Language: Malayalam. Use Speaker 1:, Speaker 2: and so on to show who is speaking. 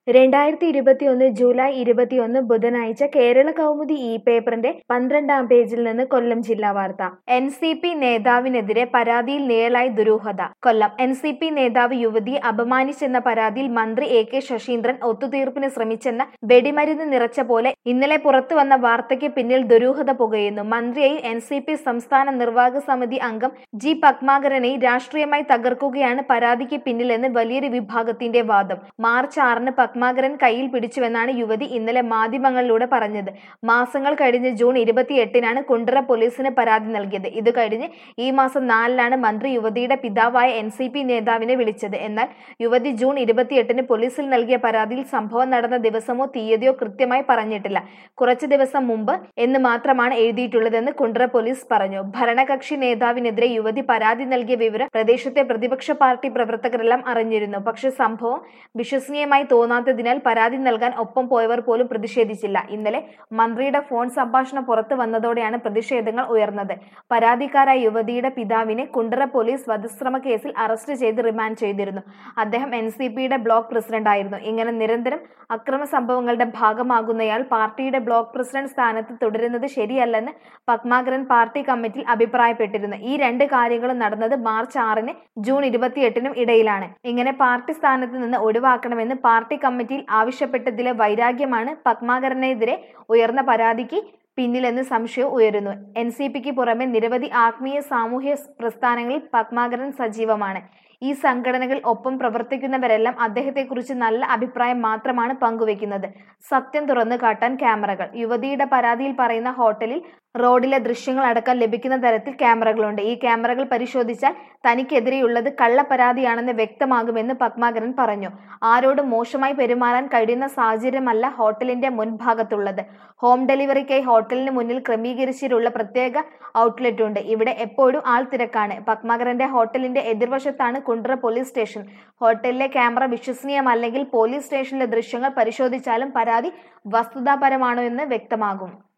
Speaker 1: രണ്ടായിരത്തി ഇരുപത്തിയൊന്ന് ജൂലൈ ഇരുപത്തിയൊന്ന് ബുധനാഴ്ച കേരള കൗമുദി ഇ പേപ്പറിന്റെ പന്ത്രണ്ടാം പേജിൽ നിന്ന് കൊല്ലം ജില്ലാ വാർത്ത എൻ സി പി നേതാവിനെതിരെ പരാതിയിൽ നിഴലായി ദുരൂഹത കൊല്ലം എൻ സി പി നേതാവ് യുവതിയെ അപമാനിച്ചെന്ന പരാതിയിൽ മന്ത്രി എ കെ ശശീന്ദ്രൻ ഒത്തുതീർപ്പിന് ശ്രമിച്ചെന്ന വെടിമരുന്ന് നിറച്ച പോലെ ഇന്നലെ പുറത്തു വന്ന വാർത്തയ്ക്ക് പിന്നിൽ ദുരൂഹത പുകയുന്നു മന്ത്രിയെയും എൻ സി പി സംസ്ഥാന നിർവാഹക സമിതി അംഗം ജി പത്മാകരനെയും രാഷ്ട്രീയമായി തകർക്കുകയാണ് പരാതിക്ക് പിന്നിലെന്ന് വലിയൊരു വിഭാഗത്തിന്റെ വാദം മാർച്ച് ആറിന് പത്മാകരൻ കയ്യിൽ പിടിച്ചുവെന്നാണ് യുവതി ഇന്നലെ മാധ്യമങ്ങളിലൂടെ പറഞ്ഞത് മാസങ്ങൾ കഴിഞ്ഞ് ജൂൺ ഇരുപത്തിയെട്ടിനാണ് കുണ്ടറ പോലീസിന് പരാതി നൽകിയത് ഇത് കഴിഞ്ഞ് ഈ മാസം നാലിനാണ് മന്ത്രി യുവതിയുടെ പിതാവായ എൻ സി പി നേതാവിനെ വിളിച്ചത് എന്നാൽ യുവതി ജൂൺ ഇരുപത്തിയെട്ടിന് പോലീസിൽ നൽകിയ പരാതിയിൽ സംഭവം നടന്ന ദിവസമോ തീയതിയോ കൃത്യമായി പറഞ്ഞിട്ടില്ല കുറച്ചു ദിവസം മുമ്പ് എന്ന് മാത്രമാണ് എഴുതിയിട്ടുള്ളതെന്ന് കുണ്ടറ പോലീസ് പറഞ്ഞു ഭരണകക്ഷി നേതാവിനെതിരെ യുവതി പരാതി നൽകിയ വിവരം പ്രദേശത്തെ പ്രതിപക്ഷ പാർട്ടി പ്രവർത്തകരെല്ലാം അറിഞ്ഞിരുന്നു പക്ഷേ സംഭവം വിശ്വസനീയമായി തോന്നാത്തതിനാൽ പരാതി നൽകാൻ ഒപ്പം പോയവർ പോലും പ്രതിഷേധിച്ചില്ല ഇന്നലെ മന്ത്രിയുടെ ഫോൺ സംഭാഷണം പുറത്തു വന്നതോടെയാണ് പ്രതിഷേധങ്ങൾ ഉയർന്നത് പരാതിക്കാരായ യുവതിയുടെ പിതാവിനെ കുണ്ടറ പോലീസ് വധശ്രമ കേസിൽ അറസ്റ്റ് ചെയ്ത് റിമാൻഡ് ചെയ്തിരുന്നു അദ്ദേഹം എൻ സി പിയുടെ ബ്ലോക്ക് പ്രസിഡന്റായിരുന്നു ഇങ്ങനെ നിരന്തരം അക്രമ സംഭവങ്ങളുടെ ഭാഗമാകുന്നയാൾ പാർട്ടിയുടെ ബ്ലോക്ക് പ്രസിഡന്റ് സ്ഥാനത്ത് തുടരുന്നത് ശരിയല്ലെന്ന് പത്മാകരൻ പാർട്ടി കമ്മിറ്റിയിൽ അഭിപ്രായപ്പെട്ടിരുന്നു ഈ രണ്ട് കാര്യങ്ങളും നടന്നത് മാർച്ച് ആറിന് ജൂൺ ഇരുപത്തിയെട്ടിനും ഇടയിലാണ് ഇങ്ങനെ പാർട്ടി സ്ഥാനത്ത് നിന്ന് ഒഴിവാക്കണമെന്ന് പാർട്ടി കമ്മിറ്റിയിൽ ആവശ്യപ്പെട്ടതിലെ വൈരാഗ്യമാണ് പത്മാകരനെതിരെ ഉയർന്ന പരാതിക്ക് പിന്നിലെന്ന് സംശയം ഉയരുന്നു എൻ സി പിക്ക് പുറമെ നിരവധി ആത്മീയ സാമൂഹ്യ പ്രസ്ഥാനങ്ങളിൽ പത്മാകരൻ സജീവമാണ് ഈ സംഘടനകൾ ഒപ്പം പ്രവർത്തിക്കുന്നവരെല്ലാം അദ്ദേഹത്തെക്കുറിച്ച് നല്ല അഭിപ്രായം മാത്രമാണ് പങ്കുവെക്കുന്നത് സത്യം തുറന്നു കാട്ടാൻ ക്യാമറകൾ യുവതിയുടെ പരാതിയിൽ പറയുന്ന ഹോട്ടലിൽ റോഡിലെ ദൃശ്യങ്ങൾ അടക്കം ലഭിക്കുന്ന തരത്തിൽ ക്യാമറകളുണ്ട് ഈ ക്യാമറകൾ പരിശോധിച്ചാൽ തനിക്കെതിരെയുള്ളത് കള്ളപ്പരാതിയാണെന്ന് വ്യക്തമാകുമെന്ന് പത്മാകരൻ പറഞ്ഞു ആരോടും മോശമായി പെരുമാറാൻ കഴിയുന്ന സാഹചര്യമല്ല ഹോട്ടലിന്റെ മുൻഭാഗത്തുള്ളത് ഹോം ഡെലിവറിക്കായി ഹോട്ടലിന് മുന്നിൽ ക്രമീകരിച്ചിട്ടുള്ള പ്രത്യേക ഔട്ട്ലെറ്റ് ഉണ്ട് ഇവിടെ എപ്പോഴും ആൾ തിരക്കാണ് പത്മാകരന്റെ ഹോട്ടലിന്റെ എതിർവശത്താണ് കുണ്ട്ര പോലീസ് സ്റ്റേഷൻ ഹോട്ടലിലെ ക്യാമറ വിശ്വസനീയമല്ലെങ്കിൽ പോലീസ് സ്റ്റേഷനിലെ ദൃശ്യങ്ങൾ പരിശോധിച്ചാലും പരാതി വസ്തുതാപരമാണോ എന്ന് വ്യക്തമാകും